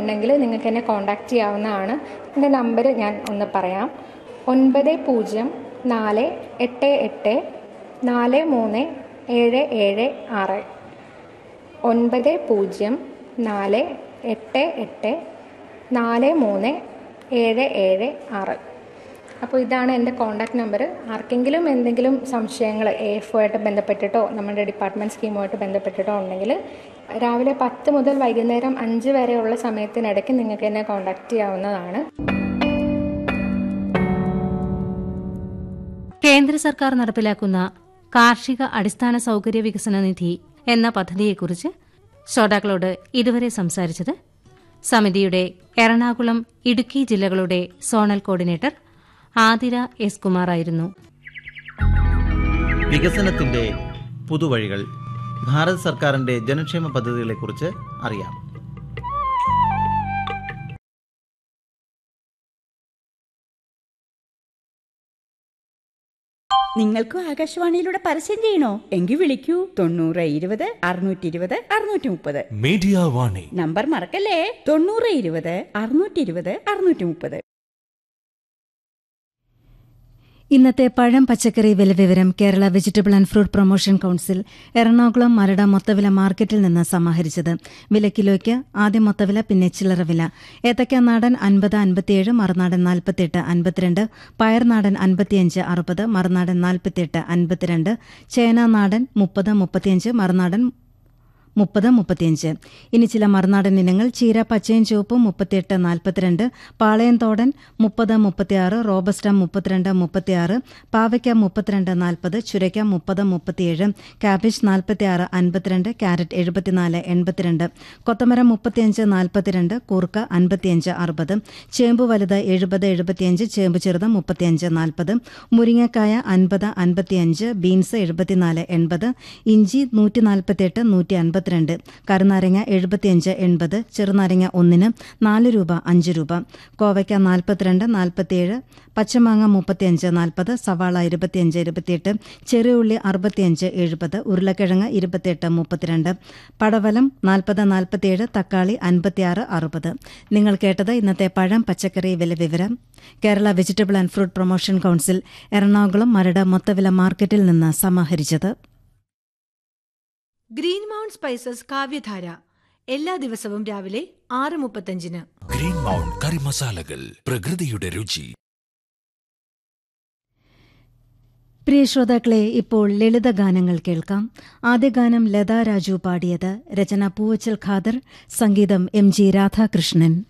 ഉണ്ടെങ്കിൽ നിങ്ങൾക്ക് എന്നെ കോൺടാക്റ്റ് ചെയ്യാവുന്നതാണ് എൻ്റെ നമ്പർ ഞാൻ ഒന്ന് പറയാം ഒൻപത് പൂജ്യം നാല് എട്ട് എട്ട് നാല് മൂന്ന് ഏഴ് ഏഴ് ആറ് ഒൻപത് പൂജ്യം നാല് എട്ട് എട്ട് നാല് മൂന്ന് ഏഴ് ഏഴ് ആറ് അപ്പോൾ ഇതാണ് എൻ്റെ കോൺടാക്ട് നമ്പർ ആർക്കെങ്കിലും എന്തെങ്കിലും സംശയങ്ങൾ എ എഫ് ആയിട്ട് ബന്ധപ്പെട്ടിട്ടോ നമ്മുടെ ഡിപ്പാർട്ട്മെൻറ്റ് സ്കീമുമായിട്ട് ബന്ധപ്പെട്ടിട്ടോ ഉണ്ടെങ്കിൽ രാവിലെ പത്ത് മുതൽ വൈകുന്നേരം അഞ്ച് വരെയുള്ള സമയത്തിനിടയ്ക്ക് നിങ്ങൾക്ക് എന്നെ കോൺടാക്റ്റ് ചെയ്യാവുന്നതാണ് കേന്ദ്ര സർക്കാർ നടപ്പിലാക്കുന്ന കാർഷിക അടിസ്ഥാന സൗകര്യ വികസന നിധി എന്ന പദ്ധതിയെക്കുറിച്ച് ശ്രോതാക്കളോട് ഇതുവരെ സംസാരിച്ചത് സമിതിയുടെ എറണാകുളം ഇടുക്കി ജില്ലകളുടെ സോണൽ കോർഡിനേറ്റർ ആതിര എസ് കുമാറായിരുന്നു വികസനത്തിന്റെ പുതുവഴികൾ ഭാരത് സർക്കാരിന്റെ ജനക്ഷേമ പദ്ധതികളെക്കുറിച്ച് അറിയാം നിങ്ങൾക്കും ആകാശവാണിയിലൂടെ പരസ്യം ചെയ്യണോ എങ്കിൽ വിളിക്കൂ തൊണ്ണൂറ് ഇരുപത് അറുന്നൂറ്റി ഇരുപത് അറുന്നൂറ്റി മുപ്പത് മീഡിയ വാണി നമ്പർ മറക്കല്ലേ തൊണ്ണൂറ് ഇരുപത് അറുന്നൂറ്റി ഇരുപത് അറുന്നൂറ്റി മുപ്പത് ഇന്നത്തെ പഴം പച്ചക്കറി വില വിവരം Kerala vegetable and fruit promotion council Ernakulam Maradu മൊത്തവില മാർക്കറ്റിൽ നിന്ന് സമാഹരിച്ചത് വില കിലോയ്ക്ക് ആദ്യം മൊത്തവില പിന്നെ ചില്ലറ വില ഏത്തക്ക നാടൻ അൻപത് അൻപത്തിയേഴ് മറുനാടൻ നാൽപ്പത്തിയെട്ട് അൻപത്തിരണ്ട് പയർനാടൻ അൻപത്തിയഞ്ച് അറുപത് മറുനാടൻ നാൽപ്പത്തിയെട്ട് അൻപത്തിരണ്ട് ചേന നാടൻ മുപ്പത് മുപ്പത്തിയഞ്ച് മറുനാടൻ മുപ്പത് മുപ്പത്തിയഞ്ച് ഇനി ചില മറുനാടൻ ഇനങ്ങൾ ചീര പച്ചയും ചുവപ്പും മുപ്പത്തിയെട്ട് നാൽപ്പത്തിരണ്ട് പാളയം തോടൻ മുപ്പത് മുപ്പത്തിയാറ് റോബസ്റ്റ മുപ്പത്തിരണ്ട് മുപ്പത്തിയാറ് പാവയ്ക്ക മുപ്പത്തിരണ്ട് നാൽപ്പത് ചുരയ്ക്ക മുപ്പത് മുപ്പത്തിയേഴ് കാബേജ് നാൽപ്പത്തിയാറ് അൻപത്തിരണ്ട് ക്യാരറ്റ് എഴുപത്തിനാല് എൺപത്തിരണ്ട് കൊത്തമരം മുപ്പത്തിയഞ്ച് നാൽപ്പത്തിരണ്ട് കൂർക്ക അൻപത്തിയഞ്ച് അറുപത് ചേമ്പ് വലുത് എഴുപത് എഴുപത്തിയഞ്ച് ചേമ്പ് ചെറുത് മുപ്പത്തിയഞ്ച് നാൽപ്പത് മുരിങ്ങക്കായ അൻപത് അൻപത്തിയഞ്ച് ബീൻസ് എഴുപത്തിനാല് എൺപത് ഇഞ്ചി നൂറ്റി നാൽപ്പത്തിയെട്ട് നൂറ്റി അൻപത്തിരണ്ട് കറുനാരങ്ങ എഴുപത്തിയഞ്ച് എൺപത് ചെറുനാരങ്ങ ഒന്നിന് നാല് രൂപ അഞ്ച് രൂപ കോവയ്ക്ക നാൽപ്പത്തിരണ്ട് നാൽപ്പത്തിയേഴ് പച്ചമാങ്ങ മുപ്പത്തിയഞ്ച് നാൽപ്പത് സവാള ഇരുപത്തിയഞ്ച് ഇരുപത്തിയെട്ട് ചെറിയുള്ളി അറുപത്തിയഞ്ച് എഴുപത് ഉരുളക്കിഴങ്ങ് ഇരുപത്തിയെട്ട് മുപ്പത്തിരണ്ട് പടവലം നാൽപ്പത് നാൽപ്പത്തിയേഴ് തക്കാളി അൻപത്തിയാറ് അറുപത് നിങ്ങൾ കേട്ടത് ഇന്നത്തെ പഴം പച്ചക്കറി വില വിവരം Kerala vegetable and fruit promotion council Ernakulam Maradu മൊത്തവില മാർക്കറ്റിൽ നിന്ന് സമാഹരിച്ചത് ഗ്രീൻ മൗണ്ട് സ്പൈസസ് കാവ്യധാര എല്ലാ ദിവസവും രാവിലെ ആറ് മുപ്പത്തഞ്ചിന് ഗ്രീൻ മൗണ്ട് കറി മസാലകൾ പ്രകൃതിയുടെ രുചി പ്രിയ ശ്രോതാക്കളെ ഇപ്പോൾ ലളിത ഗാനങ്ങൾ കേൾക്കാം ആദ്യ ഗാനം ലതാ രാജു പാടിയത് രചന പൂവച്ചൽ ഖാദർ സംഗീതം എം ജി രാധാകൃഷ്ണൻ